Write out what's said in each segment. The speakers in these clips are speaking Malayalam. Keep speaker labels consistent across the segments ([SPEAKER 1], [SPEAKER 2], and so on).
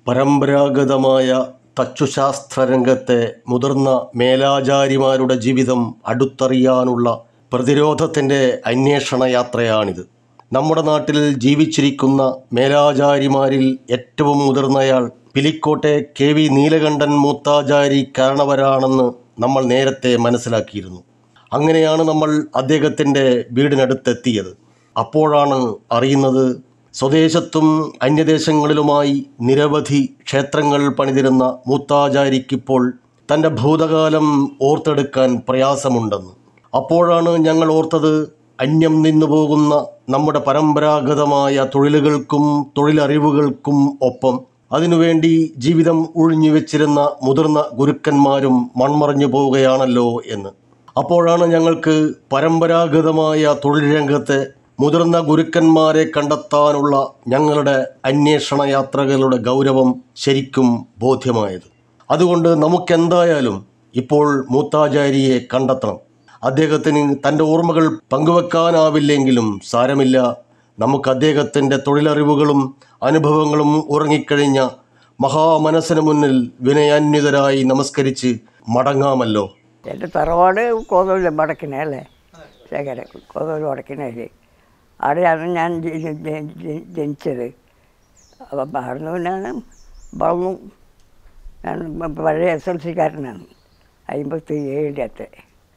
[SPEAKER 1] പരമ്പരാഗതമായ തച്ചുശാസ്ത്രരംഗത്തെ മുതിർന്ന മേലാചാര്യമാരുടെ ജീവിതം അടുത്തറിയാനുള്ള പ്രതിരോധത്തിൻ്റെ അന്വേഷണ യാത്രയാണിത് നമ്മുടെ നാട്ടിൽ ജീവിച്ചിരിക്കുന്ന മേലാചാര്യമാരിൽ ഏറ്റവും മുതിർന്നയാൾ പിലിക്കോട്ടെ കെ വി നീലകണ്ഠൻ മൂത്താചാരി കാരണവരാണെന്ന് നമ്മൾ നേരത്തെ മനസ്സിലാക്കിയിരുന്നു അങ്ങനെയാണ് നമ്മൾ അദ്ദേഹത്തിൻ്റെ വീടിനടുത്തെത്തിയത് അപ്പോഴാണ് അറിയുന്നത് സ്വദേശത്തും അന്യദേശങ്ങളിലുമായി നിരവധി ക്ഷേത്രങ്ങൾ പണിതിരുന്ന മൂത്താചാരിക്കിപ്പോൾ തൻ്റെ ഭൂതകാലം ഓർത്തെടുക്കാൻ പ്രയാസമുണ്ടെന്ന് അപ്പോഴാണ് ഞങ്ങൾ ഓർത്തത് അന്യം നിന്നു പോകുന്ന നമ്മുടെ പരമ്പരാഗതമായ തൊഴിലുകൾക്കും തൊഴിലറിവുകൾക്കും ഒപ്പം അതിനുവേണ്ടി ജീവിതം ഒഴിഞ്ഞു വെച്ചിരുന്ന മുതിർന്ന ഗുരുക്കന്മാരും മൺമറഞ്ഞു പോവുകയാണല്ലോ എന്ന് അപ്പോഴാണ് ഞങ്ങൾക്ക് പരമ്പരാഗതമായ തൊഴിൽ രംഗത്തെ മുതിർന്ന ഗുരുക്കന്മാരെ കണ്ടെത്താനുള്ള ഞങ്ങളുടെ അന്വേഷണ യാത്രകളുടെ ഗൗരവം ശരിക്കും ബോധ്യമായത് അതുകൊണ്ട് നമുക്കെന്തായാലും ഇപ്പോൾ മൂത്താചാരിയെ കണ്ടെത്തണം അദ്ദേഹത്തിന് തൻ്റെ ഓർമ്മകൾ പങ്കുവെക്കാനാവില്ലെങ്കിലും സാരമില്ല നമുക്ക് അദ്ദേഹത്തിൻ്റെ തൊഴിലറിവുകളും അനുഭവങ്ങളും ഉറങ്ങിക്കഴിഞ്ഞ മഹാമനസ്സിന് മുന്നിൽ വിനയാന്വിതരായി നമസ്കരിച്ച് മടങ്ങാമല്ലോ
[SPEAKER 2] എൻ്റെ തറവാട് കോതൂര് വടക്കിനെ അല്ലേ ശേഖര കോതൂര് വടക്കിനല്ലേ അവിടെയാണ് ഞാൻ ജനി- ജനി- ജനി- ജനിച്ചത് അപ്പം അവിടുന്ന് പിന്നാണ് വളർന്നു ഞാൻ പഴയ എസ് എൽ സിക്കാരനാണ് അമ്പത്തി ഏഴിൻ്റെ അത്തെ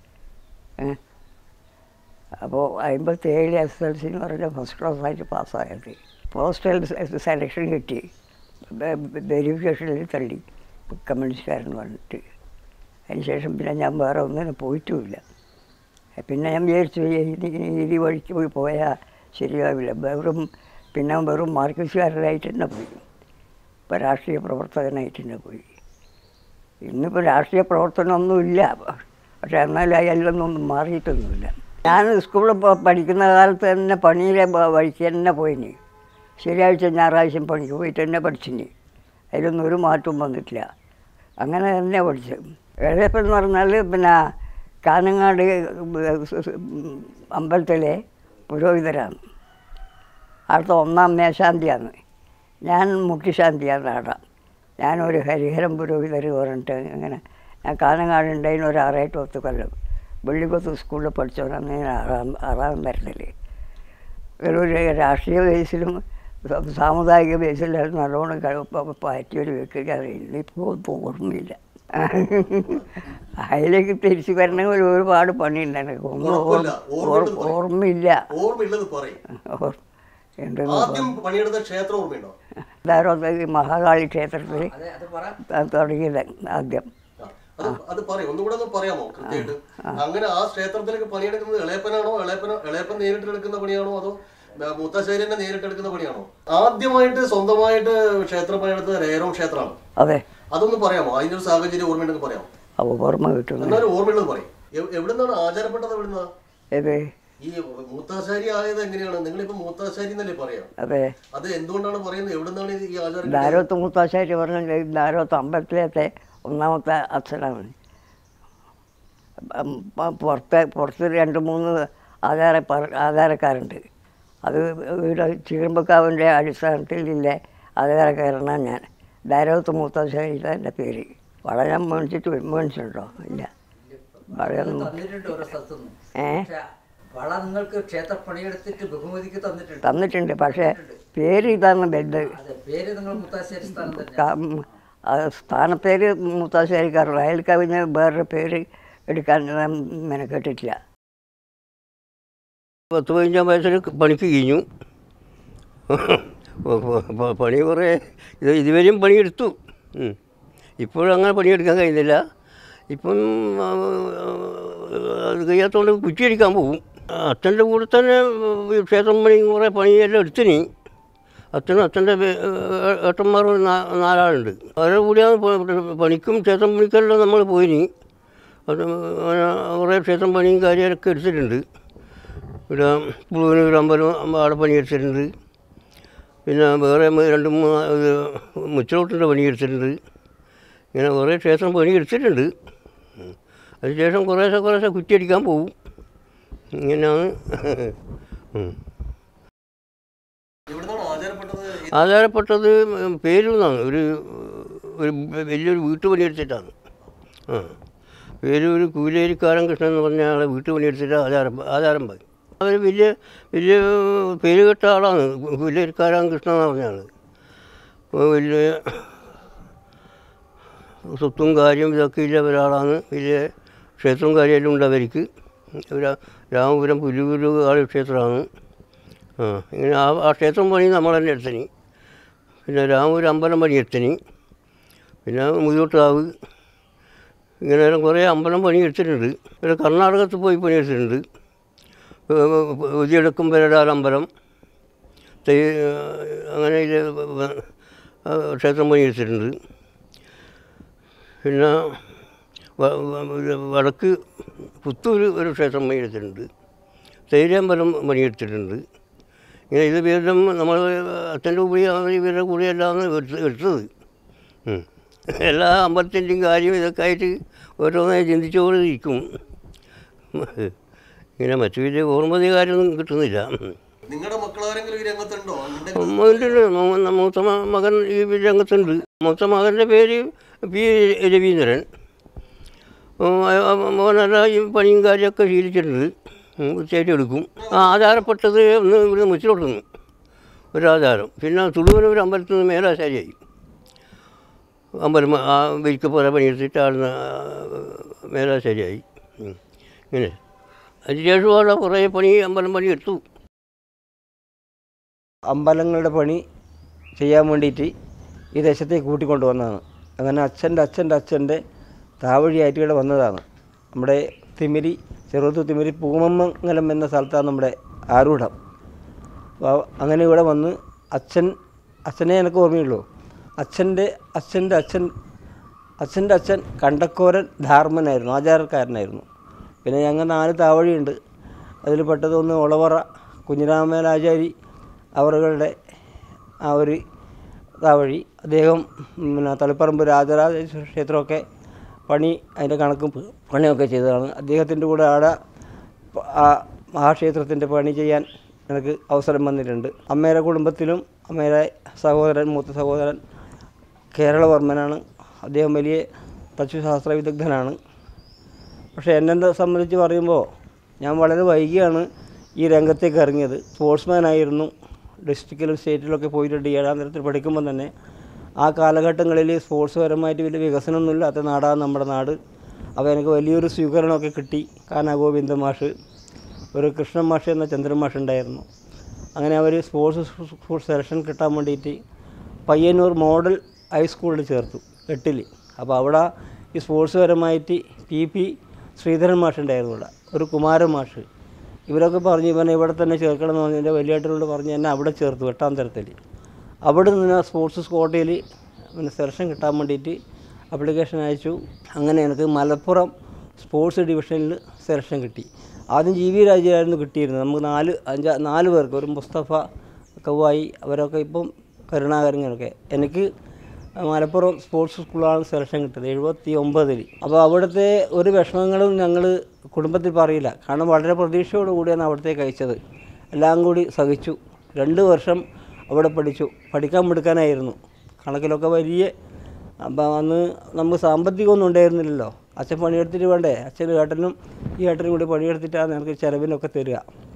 [SPEAKER 2] അപ്പോൾ അമ്പത്തി ഏഴിൽ എസ് എൽ സി എന്ന് പറഞ്ഞാൽ ഫസ്റ്റ് ക്ലാസ്സായിട്ട് പാസ്സായത് പോസ്റ്റൽ സെലക്ഷൻ കിട്ടി വെരിഫിക്കേഷനിൽ തള്ളി കമ്മ്യൂണിസ്റ്റുകാരെന്ന് പറഞ്ഞിട്ട് അതിനുശേഷം പിന്നെ ഞാൻ വേറെ ഒന്നിനും പോയിട്ടുമില്ല പിന്നെ ഞാൻ വിചാരിച്ചു ഇനി ഇനി വഴിക്ക് പോയി പോയാൽ ശരിയാവില്ല വെറും പിന്നെ വെറും മാർക്സിസ്റ്റുകാരനായിട്ട് തന്നെ പോയി ഇപ്പോൾ രാഷ്ട്രീയ പ്രവർത്തകനായിട്ട് തന്നെ പോയി ഇന്നിപ്പോൾ രാഷ്ട്രീയ പ്രവർത്തനമൊന്നുമില്ല പക്ഷേ എന്നാലും അതിലൊന്നും മാറിയിട്ടൊന്നുമില്ല ഞാൻ സ്കൂളിൽ പ- പഠിക്കുന്ന കാലത്ത് തന്നെ പണിയിലെ വ- വഴിക്ക് തന്നെ പോയിനി ശനിയാഴ്ച ഞായറാഴ്ച പണിക്ക് പോയിട്ട് തന്നെ പഠിച്ചിനി അതിലൊന്നും ഒരു മാറ്റവും വന്നിട്ടില്ല അങ്ങനെ തന്നെ പഠിച്ചത് എഴുതപ്പം എന്ന് പറഞ്ഞാൽ പിന്നെ കാനങ്ങാട് അമ്പലത്തിലെ പുരോഹിതരാണ് അവിടുത്തെ ഒന്നാം മേശാന്തിയാണ് ഞാൻ മുഖ്യശാന്തിയാണ് അവിടെ ഞാനൊരു ഹരിഹരം പുരോഹിതർ പറഞ്ഞിട്ട് അങ്ങനെ ഞാൻ കാനങ്ങാട് ഉണ്ടായിരുന്ന ഒരു ആറായിട്ട് പത്ത് കൊല്ലം വെള്ളിക്കൊത്ത് സ്കൂളിൽ പഠിച്ചവരാണ് ഞാൻ ആറാം ആറാം തരത്തിൽ ഒരു രാഷ്ട്രീയ ബേസിലും സ- സാമുദായിക ബേസിലും നല്ലോണം കഴിവ് പറ്റിയൊരു വ്യക്തിക്കാണ് ഇന്നിപ്പോൾ ഇപ്പോൾ ഓർമ്മയില്ല അതിലേക്ക് തിരിച്ചു വരണമെങ്കിൽ ഒരുപാട് പണിയുണ്ടാണ് ഒന്നും
[SPEAKER 1] ഉറപ്പില്ല.
[SPEAKER 2] ഓർ-
[SPEAKER 1] ഓർമ്മയുണ്ടെന്ന്
[SPEAKER 2] ഓർ- ഓർമ്മയില്ല
[SPEAKER 1] ഓർമ്മയുള്ളത് പറയും
[SPEAKER 2] ഓർ- എന്തെന്ന്
[SPEAKER 1] ആദ്യം പണിയെടുത്ത ക്ഷേത്രം ഓർമ്മയുണ്ടോ
[SPEAKER 2] ധാരാളം ഈ മഹാകാളി ക്ഷേത്രത്തിൽ തുടങ്ങിയത് ആദ്യം
[SPEAKER 1] ആ, അത് അത് പറയും ഒന്നുകൂടെ ഒന്ന് പറയാമോ കൃത്യമായിട്ട് അങ്ങനെ ആ ക്ഷേത്രത്തിലേക്ക് പണിയെടുക്കുന്നത് ഇളയപ്പനാണോ ഇളയപ്പന ഇളയപ്പൻ നേരിട്ട് എടുക്കുന്ന പണിയാണോ അതോ ആ, മൂത്താശ്ശേരി തന്നെ നേരിട്ട് എടുക്കുന്ന പണിയാണോ ആദ്യമായിട്ട് സ്വന്തമായിട്ട് ക്ഷേത്രം പണിയെടുത്തത് രേരോം ക്ഷേത്രമാണ്
[SPEAKER 2] അതെ
[SPEAKER 1] അതൊന്ന് പറയാമോ അതിന്റെ ഒരു സാഹചര്യം ഓർമ്മയുണ്ടെന്ന് പറയാമോ
[SPEAKER 2] അപ്പോൾ ഓർമ്മ കിട്ടുന്നു
[SPEAKER 1] എന്നാലും ഓർമ്മയുള്ളത് പറയും എവ്- എവിടുന്നാണ് ആചാരപ്പെട്ടത് എവിടുന്നാ
[SPEAKER 2] ഏത്
[SPEAKER 1] ഈ മൂത്താശ്ശേരി ആയത് എങ്ങനെയാണ് നിങ്ങളിപ്പോ മൂത്താശ്ശേരി എന്നല്ലേ പറയാം
[SPEAKER 2] അതെ
[SPEAKER 1] അത് എന്തുകൊണ്ടാണ് പറയുന്നത് എവിടുന്നാണ് ഈ ആചാരം
[SPEAKER 2] ധാരോത്ത് മുത്താശ്ശേരി പറഞ്ഞ ധാരോത്ത് അമ്പലത്തിലത്തെ ഒന്നാമത്തെ അച്ഛനാണ് ഉം, പ- പുറത്ത് പുറത്ത് രണ്ട് മൂന്ന് ആധാര പറ- ആധാരക്കാരുണ്ട് അത് ഇവിടെ ചീറുമ്പക്കാവിൻ്റെ അടിസ്ഥാനത്തിലില്ല ആധാരക്കാരനാണ് ഞാൻ ധാരോത്ത് മുത്താശ്ശേരിയിലെ എൻ്റെ പേര് വള ഞാൻ മേടിച്ചിട്ട് മേടിച്ചിട്ടുണ്ടോ ഇല്ല വളയൊന്നും
[SPEAKER 3] തന്നിട്ടുണ്ട് ഓരോ സ്ഥലത്തുനിന്നും
[SPEAKER 2] ഏ
[SPEAKER 3] പക്ഷെ വള നിങ്ങൾക്ക് ക്ഷേത്ര പണിയെടുത്തിട്ട് ബഹുമതിക്ക് തന്നിട്ടുണ്ട്
[SPEAKER 2] തന്നിട്ടുണ്ട് പക്ഷേ പേര് ഇതാണ് വലുത്
[SPEAKER 3] അതെ പേര് നിങ്ങൾ മുത്താശ്ശേരി സ്ഥാനം തന്നെ
[SPEAKER 2] ക- ഉം, ആ സ്ഥാനപ്പേര് മുത്താശ്ശേരിക്കാരുള്ളൂ അയാൾ കവിഞ്ഞ് വേറൊരു പേര് എടുക്കാൻ ഞാൻ മെനക്കെട്ടിട്ടില്ല
[SPEAKER 4] പത്ത് പതിനഞ്ചാം വയസ്സിൽ പണിക്ക് കഴിഞ്ഞു പ- പ- പണി കുറേ ഇത് ഇതുവരെയും പണിയെടുത്തു ഉം. ഇപ്പോഴും അങ്ങനെ പണിയെടുക്കാൻ കഴിയുന്നില്ല ഇപ്പം ആ, അത് കഴിയാത്തതുകൊണ്ട് കുറ്റിയടിക്കാൻ പോകും അച്ഛൻ്റെ കൂടെ തന്നെ ഈ ക്ഷേത്രം പണി കുറേ പണിയെല്ലാം എടുത്തിനി അച്ഛനും അച്ഛൻ്റെ ഏട്ടന്മാർ നാ- നാലാളുണ്ട് അവരുടെ കൂടിയാണ് പ- പണിക്കും ക്ഷേത്രം പണിക്കെല്ലാം നമ്മൾ പോയിനി അത് അങ്ങനെ കുറേ ക്ഷേത്രം പണിയും കാര്യങ്ങളൊക്കെ എടുത്തിട്ടുണ്ട് ഇവിടെ പുളുവിനൂർ അമ്പലം അവിടെ പണിയെടുത്തിട്ടുണ്ട് പിന്നെ വേറെ മ- രണ്ട് മൂന്ന് ഇത് മുച്ചിലോട്ടിൻ്റെ പണിയെടുത്തിട്ടുണ്ട് ഇങ്ങനെ കുറേ ക്ഷേത്രം പണിയെടുത്തിട്ടുണ്ട് ഉം. അതിനുശേഷം കുറേശ്ശെ കുറേശ്ശെ കുറ്റിയടിക്കാൻ പോകും ഇങ്ങനെയാണ് ഉം.
[SPEAKER 1] എവിടുന്നാണ് ആചാരപ്പെട്ടത്
[SPEAKER 4] ആധാരപ്പെട്ടത് പേരിൽ നിന്നാണ് ഒരു ഒരു വലിയൊരു വീട്ടുപണി എടുത്തിട്ടാണ് ആ പേര് ഒരു കൂലേരിക്കാരൻ കൃഷ്ണൻ എന്ന് പറഞ്ഞ ആളെ വീട്ടുപണി എടുത്തിട്ട് ആധാരം ആധാരം പോയി അവർ വലിയ വലിയ പേര് കേട്ട ആളാണ് കൂലേരിക്കാരൻ കൃഷ്ണൻ എന്ന് പറഞ്ഞ ആൾ വലിയ സ്വത്തും കാര്യം ഇതൊക്കെ ഇല്ല ഒരാളാണ് വലിയ ക്ഷേത്രവും കാര്യമെല്ലാം ഉണ്ട് അവർക്ക് ഒരു രാമപുരം പുലിയൂര് ആള് ക്ഷേത്രമാണ് ആ ഇങ്ങനെ ആ ആ ക്ഷേത്രം പണി നമ്മൾ തന്നെ എടുത്തനി പിന്നെ രാമപുരം അമ്പലം പണി എടുത്തനി പിന്നെ മുതിയോട്ടാവ് ഇങ്ങനെ കുറേ അമ്പലം പണി എടുത്തിട്ടുണ്ട് പിന്നെ കർണാടകത്തിൽ പോയി പണി എടുത്തിട്ടുണ്ട് ഉദിയെടുക്കും പെരടാൽ അമ്പലം തൈ അങ്ങനെ ഇത് ആ, ക്ഷേത്രം പണി എടുത്തിട്ടുണ്ട് പിന്നെ വ- വ- വടക്ക് പുത്തൂർ ഒരു ക്ഷേത്രം പണിയെടുത്തിട്ടുണ്ട് തൈരാമ്പലം പണിയെടുത്തിട്ടുണ്ട് ഇങ്ങനെ ഇത് വീണ്ടും നമ്മൾ അച്ഛൻ്റെ കൂടി ഇവരുടെ കൂടിയല്ലാന്ന് എടുത്ത് എടുത്തത് ഉം. എല്ലാ അമ്പലത്തിൻ്റെയും കാര്യം ഇതൊക്കെ ആയിട്ട് ഓരോന്നായി ചിന്തിച്ചുകൊണ്ടിരിക്കും ഇങ്ങനെ മറ്റു വലിയ ഓർമ്മതി കാര്യമൊന്നും കിട്ടുന്നില്ല
[SPEAKER 1] നിങ്ങളുടെ മക്കളാരെങ്കിലും ഈ രംഗത്തുണ്ടോ ഉണ്ടെങ്കിൽ
[SPEAKER 4] മകൻ്റെ മൂത്ത മ- മകൻ ഈ രംഗത്തുണ്ട് മൂത്ത മകൻ്റെ പേര് പി രവീന്ദ്രൻ ഉം, അയ- അ- മോനെല്ലാം ഈ പണിയും കാര്യമൊക്കെ ശീലിച്ചിട്ടുണ്ട് ഉം, വൃത്തിയായിട്ട് എടുക്കും ആ ആധാരപ്പെട്ടത് ഒന്ന് ഇവിടെ മുച്ചിലോട്ടുന്നു ഒരാധാരം പിന്നെ തുളുവനൂർ അമ്പലത്തിൽ നിന്ന് മേലാശാരിയായി അമ്പലം ആ വിരിക്കപ്പോല പണിയെടുത്തിട്ട് ആടുന്ന മേലാശാരിയായി ഉം. ഇങ്ങനെ അതിനുശേഷമാണ് കുറേ പണി അമ്പലം പണി എടുത്തു
[SPEAKER 5] അമ്പലങ്ങളുടെ പണി ചെയ്യാൻ വേണ്ടിയിട്ട് ഈ ദേശത്തേക്ക് കൂട്ടിക്കൊണ്ടുവന്നതാണ് അങ്ങനെ അച്ഛൻ്റെ അച്ഛൻ്റെ അച്ഛൻ്റെ താവഴിയായിട്ട് ഇവിടെ വന്നതാണ് നമ്മുടെ തിമിരി ചെറുത്തു തിമിരി പൂമമംഗലം എന്ന സ്ഥലത്താണ് നമ്മുടെ ആരൂഢം അപ്പോൾ അങ്ങനെ ഇവിടെ വന്ന് അച്ഛൻ അച്ഛനെ എനിക്ക് ഓർമ്മയുള്ളൂ അച്ഛൻ്റെ അച്ഛൻ്റെ അച്ഛൻ അച്ഛൻ്റെ അച്ഛൻ കണ്ടക്കോരൻ ധാർമ്മനായിരുന്നു ആചാരക്കാരനായിരുന്നു പിന്നെ ഞങ്ങൾ നാല് താവഴിയുണ്ട് അതിൽ പെട്ടതൊന്ന് ഒളവറ കുഞ്ഞിരാമേലാചാരി അവറുകളുടെ ആ ഒരു താവഴി അദ്ദേഹം പിന്നെ തളിപ്പറമ്പ് രാജരാജേശ്വര ക്ഷേത്രമൊക്കെ പണി അതിൻ്റെ കണക്കും പണിയൊക്കെ ചെയ്തതാണ് അദ്ദേഹത്തിൻ്റെ കൂടെ ആടെ പ- ആ മഹാക്ഷേത്രത്തിൻ്റെ പണി ചെയ്യാൻ എനിക്ക് അവസരം വന്നിട്ടുണ്ട് അമ്മയുടെ കുടുംബത്തിലും അമ്മയുടെ സഹോദരൻ മൂത്ത സഹോദരൻ കേരളവർമ്മനാണ് അദ്ദേഹം വലിയ തച്ചുശാസ്ത്ര വിദഗ്ധനാണ് പക്ഷേ എന്നെ സംബന്ധിച്ച് പറയുമ്പോൾ ഞാൻ വളരെ വൈകിയാണ് ഈ രംഗത്തേക്ക് ഇറങ്ങിയത് സ്പോർട്സ്മാൻ ആയിരുന്നു ഡിസ്ട്രിക്റ്റിലും സ്റ്റേറ്റിലൊക്കെ പോയിട്ടുണ്ട് ഏഴാം തരത്തിൽ പഠിക്കുമ്പോൾ തന്നെ ആ കാലഘട്ടങ്ങളിൽ സ്പോർട്സ് പരമായിട്ട് വലിയ വികസനമൊന്നും ഇല്ലാത്ത നാടാണ് നമ്മുടെ നാട് അപ്പോൾ എനിക്ക് വലിയൊരു സ്വീകരണമൊക്കെ കിട്ടി കാന ഗോവിന്ദ മാഷ് ഒരു കൃഷ്ണൻ മാഷ് എന്ന ചന്ദ്രൻ മാഷ് ഉണ്ടായിരുന്നു അങ്ങനെ അവർ സ്പോർട്സ് സ്കൂൾ സെലക്ഷൻ കിട്ടാൻ വേണ്ടിയിട്ട് പയ്യന്നൂർ മോഡൽ ഹൈസ്കൂളിൽ ചേർത്തു എട്ടിൽ അപ്പോൾ അവിടെ ഈ സ്പോർട്സ് പരമായിട്ട് പി പി ശ്രീധരൻ മാഷ് ഉണ്ടായിരുന്നു ഇവിടെ ഒരു കുമാരൻ മാഷ് ഇവരൊക്കെ പറഞ്ഞു ഇവനെ ഇവിടെ തന്നെ ചേർക്കണം എന്ന് പറഞ്ഞ് എൻ്റെ വലിയേട്ടനോട് പറഞ്ഞ് എന്നെ അവിടെ ചേർത്തു എട്ടാം തരത്തിൽ അവിടെ നിന്ന് ആ സ്പോർട്സ് സ്കോട്ടയിൽ പിന്നെ സെലക്ഷൻ കിട്ടാൻ വേണ്ടിയിട്ട് അപ്ലിക്കേഷൻ അയച്ചു അങ്ങനെ എനിക്ക് മലപ്പുറം സ്പോർട്സ് ഡിവിഷനിൽ സെലക്ഷൻ കിട്ടി ആദ്യം ജി വി രാജയായിരുന്നു കിട്ടിയിരുന്നത് നമുക്ക് നാല് അഞ്ചാ നാല് പേർക്ക് ഒരു മുസ്തഫ കവായി അവരൊക്കെ ഇപ്പം കരുണാകരങ്ങനൊക്കെ എനിക്ക് മലപ്പുറം സ്പോർട്സ് സ്കൂളാണ് സെലക്ഷൻ കിട്ടിയത് എഴുപത്തി ഒമ്പതിൽ അപ്പോൾ അവിടുത്തെ ഒരു വിഷമങ്ങളും ഞങ്ങൾ കുടുംബത്തിൽ പറയില്ല കാരണം വളരെ പ്രതീക്ഷയോട് കൂടിയാണ് അവിടത്തേക്ക് അയച്ചത് എല്ലാം കൂടി സഹിച്ചു രണ്ട് വർഷം അവിടെ പഠിച്ചു പഠിക്കാൻ മിടുക്കാനായിരുന്നു കണക്കിലൊക്കെ വലിയ അപ്പം അന്ന് നമുക്ക് സാമ്പത്തികമൊന്നും ഉണ്ടായിരുന്നില്ലല്ലോ അച്ഛൻ പണിയെടുത്തിട്ട് വേണ്ടേ അച്ഛനും ഏട്ടനും ഈ ഏട്ടനും കൂടി പണിയെടുത്തിട്ടാണ് ഞങ്ങൾക്ക് ചിലവിനൊക്കെ തരിക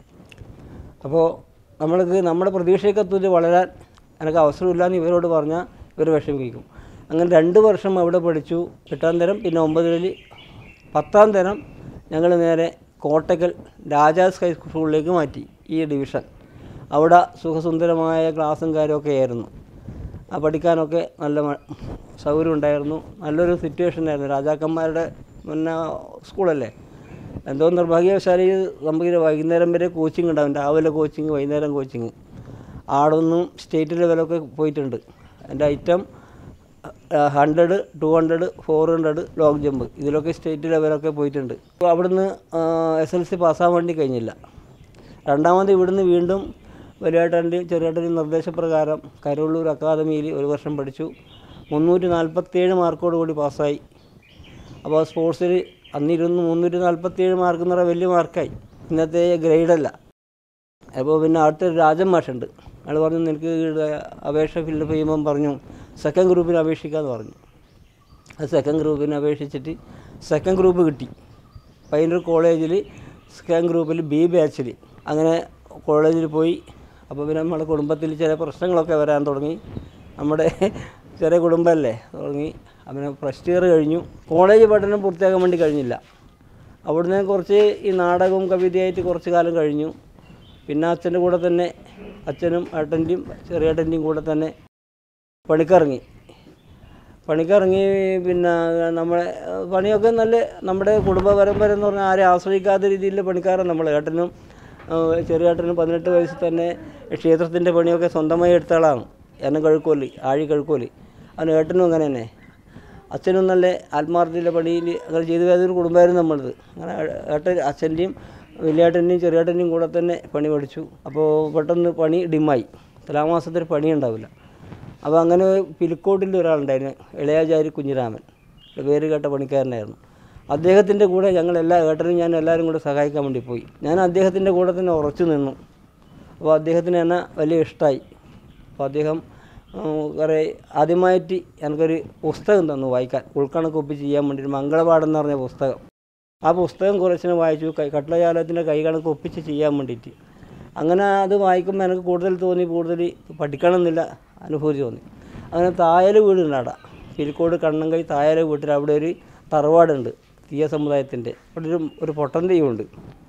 [SPEAKER 5] അപ്പോൾ നമ്മൾക്ക് നമ്മുടെ പ്രതീക്ഷയ്ക്കത്തുനിന്ന് വളരാൻ എനിക്ക് അവസരമില്ലാന്ന് ഇവരോട് പറഞ്ഞാൽ ഇവർ വിഷമിക്കും അങ്ങനെ രണ്ട് വർഷം അവിടെ പഠിച്ചു എട്ടാം തരം പിന്നെ ഒമ്പതിൽ പത്താം തരം ഞങ്ങൾ നേരെ കോട്ടക്കൽ രാജാസ് ഹൈസ്കൂളിലേക്ക് മാറ്റി ഈ ഡിവിഷൻ അവിടെ സുഖസുന്ദരമായ ക്ലാസ്സും കാര്യമൊക്കെ ആയിരുന്നു ആ പഠിക്കാനൊക്കെ നല്ല മ- സൗകര്യം ഉണ്ടായിരുന്നു നല്ലൊരു സിറ്റുവേഷൻ ആയിരുന്നു രാജാക്കന്മാരുടെ പിന്നെ സ്കൂളല്ലേ എന്തോ നിർഭാഗ്യവശാൽ ഈ നമുക്ക് വൈകുന്നേരം വരെ കോച്ചിങ് ഉണ്ടാവും രാവിലെ കോച്ചിങ് വൈകുന്നേരം കോച്ചിങ് ആടൊന്നും സ്റ്റേറ്റ് ലെവലൊക്കെ പോയിട്ടുണ്ട് എൻ്റെ item hundred two hundred four hundred long jump ഇതിലൊക്കെ സ്റ്റേറ്റ് ലെവലൊക്കെ പോയിട്ടുണ്ട് അപ്പോൾ അവിടുന്ന് എസ് എൽ സി പാസ്സാകാൻ വേണ്ടി കഴിഞ്ഞില്ല രണ്ടാമത് ഇവിടുന്ന് വീണ്ടും വലിയേട്ടൻ്റെയും ചെറിയേട്ടൻ്റെയും നിർദ്ദേശപ്രകാരം കരുവള്ളൂർ അക്കാദമിയിൽ ഒരു വർഷം പഠിച്ചു മുന്നൂറ്റി നാൽപ്പത്തേഴ് മാർക്കോട് കൂടി പാസ്സായി അപ്പോൾ സ്പോർട്സിൽ അന്നിരുന്ന് മുന്നൂറ്റി നാൽപ്പത്തേഴ് മാർക്ക് എന്ന് പറഞ്ഞാൽ വലിയ മാർക്കായി ഇന്നത്തെ ഗ്രേഡല്ല അപ്പോൾ പിന്നെ അടുത്തൊരു രാജൻ മാഷുണ്ട് അയാൾ പറഞ്ഞു നിനക്ക് ഇവിടെ അപേക്ഷ ഫില്ലപ്പ് ചെയ്യുമ്പം പറഞ്ഞു സെക്കൻഡ് ഗ്രൂപ്പിന് അപേക്ഷിക്കാമെന്ന് പറഞ്ഞു അത് സെക്കൻഡ് ഗ്രൂപ്പിന് അപേക്ഷിച്ചിട്ട് സെക്കൻഡ് ഗ്രൂപ്പ് കിട്ടി പയ്യന്നൂർ കോളേജിൽ സെക്കൻഡ് ഗ്രൂപ്പിൽ ബി ബാച്ചിൽ അങ്ങനെ കോളേജിൽ പോയി അപ്പോൾ പിന്നെ നമ്മുടെ കുടുംബത്തിൽ ചില പ്രശ്നങ്ങളൊക്കെ വരാൻ തുടങ്ങി നമ്മുടെ ചെറിയ കുടുംബമല്ലേ തുടങ്ങി അങ്ങനെ ഫസ്റ്റ് ഇയർ കഴിഞ്ഞു കോളേജ് പഠനം പൂർത്തിയാക്കാൻ വേണ്ടി കഴിഞ്ഞില്ല അവിടുന്ന് കുറച്ച് ഈ നാടകവും കവിതയായിട്ട് കുറച്ച് കാലം കഴിഞ്ഞു പിന്നെ അച്ഛൻ്റെ കൂടെ തന്നെ അച്ഛനും ഏട്ടൻ്റെയും ചെറിയേട്ടൻ്റെയും കൂടെ തന്നെ പണിക്കിറങ്ങി പണിക്കിറങ്ങി പിന്നെ നമ്മളെ പണിയൊക്കെ നല്ല നമ്മുടെ കുടുംബ പരമ്പര എന്ന് പറഞ്ഞാൽ ആരെയും ആശ്രയിക്കാത്ത രീതിയിലുള്ള പണിക്കാരൻ നമ്മൾ ഏട്ടനും ഏഹ് ചെറിയേട്ടനും പതിനെട്ട് വയസ്സിൽ തന്നെ ക്ഷേത്രത്തിൻ്റെ പണിയൊക്കെ സ്വന്തമായി എടുത്ത ആളാണ് എന്നെ കഴുക്കോലി ആഴി കഴുക്കോലി അവന് ഏട്ടനും അങ്ങനെ തന്നെ അച്ഛനും നല്ല ആത്മാർത്ഥതയിലെ പണിയിൽ അങ്ങനെ ചെയ്തു വരുന്ന കുടുംബമായിരുന്നു നമ്മളത് അങ്ങനെ ഏട്ടൻ അച്ഛൻ്റെയും വലിയേട്ടൻ്റെയും ചെറിയേട്ടൻ്റെയും കൂടെ തന്നെ പണി പഠിച്ചു അപ്പോൾ പെട്ടെന്ന് പണി ഡിമ്മായി തുലാമാസത്തിൽ പണി ഉണ്ടാവില്ല അപ്പോൾ അങ്ങനെ പിലിക്കോട്ടിൽ ഒരാളുണ്ടായിരുന്നു ഇളയാചാരി കുഞ്ഞിരാമൻ പേര് കേട്ട പണിക്കാരനായിരുന്നു അദ്ദേഹത്തിൻ്റെ കൂടെ ഞങ്ങൾ എല്ലാ ഏട്ടനും ഞാൻ എല്ലാവരും കൂടെ സഹായിക്കാൻ വേണ്ടി പോയി ഞാൻ അദ്ദേഹത്തിൻ്റെ കൂടെ തന്നെ ഉറച്ചു നിന്നു അപ്പോൾ അദ്ദേഹത്തിന് എന്നെ വലിയ ഇഷ്ടമായി അപ്പോൾ അദ്ദേഹം ഉം, കുറേ ആദ്യമായിട്ട് എനിക്കൊരു പുസ്തകം തന്നു വായിക്കാൻ ഉൾക്കണക്ക് ഒപ്പിച്ച് ചെയ്യാൻ വേണ്ടി ഒരു മംഗളപാഠം എന്ന് പറഞ്ഞ പുസ്തകം ആ പുസ്തകം കുറച്ചിനെ വായിച്ചു കൈ കട്ടളജാലത്തിൻ്റെ കൈ കണക്ക് ഒപ്പിച്ച് ചെയ്യാൻ വേണ്ടിയിട്ട് അങ്ങനെ അത് വായിക്കുമ്പോൾ എനിക്ക് കൂടുതൽ തോന്നി കൂടുതൽ പഠിക്കണം എന്നില്ല അനുഭൂതി തോന്നി അങ്ങനെ തായൽ വീടുണ്ട് അവിടെ പിലിക്കോട് കണ്ണങ്കൈ തായൽ വീട്ടിൽ അവിടെ ഒരു തറവാടുണ്ട് തീയ സമുദായത്തിൻ്റെ അവിടെ ഒരു ഒരു പൊട്ടൻ തെയ്യമുണ്ട്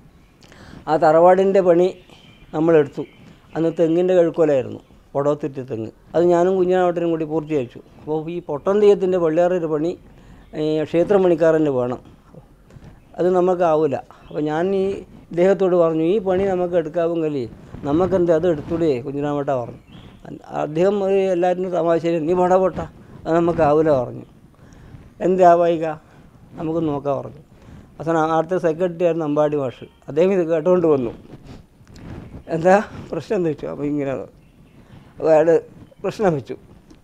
[SPEAKER 5] ആ തറവാടിൻ്റെ പണി നമ്മളെടുത്തു അന്ന് തെങ്ങിൻ്റെ കഴുക്കോലായിരുന്നു പൊടവത്തിട്ട് തെങ്ങ് അത് ഞാനും കുഞ്ഞിനാവട്ടനും കൂടി പൂർത്തീകരിച്ചു അപ്പോൾ ഈ പൊട്ടൻ തെയ്യത്തിൻ്റെ പള്ളിയാറൊരു പണി ഈ ക്ഷേത്രമണിക്കാരന് വേണം അത് നമുക്കാവില്ല അപ്പോൾ ഞാൻ ഈ ഇദ്ദേഹത്തോട് പറഞ്ഞു ഈ പണി നമുക്ക് എടുക്കാവുമെങ്കിൽ നമുക്കെന്ത് അത് എടുത്തൂടെ കുഞ്ഞിനാമട്ട പറഞ്ഞു അദ്ദേഹം ഒരു എല്ലാവരും തമാശയിൽ നീ പോടാ പോട്ട അത് നമുക്കാവില്ല പറഞ്ഞു എന്താ വായിക്ക നമുക്ക് നോക്കാം പറഞ്ഞു അവസാനം അടുത്ത സെക്രട്ടറി ആയിരുന്നു അമ്പാടി മാഷ് അദ്ദേഹം ഇത് കേട്ടുകൊണ്ട് വന്നു എന്താ പ്രശ്നം എന്ന് വെച്ചു അപ്പോൾ ഇങ്ങനെ അപ്പോൾ അയാൾ പ്രശ്നം വെച്ചു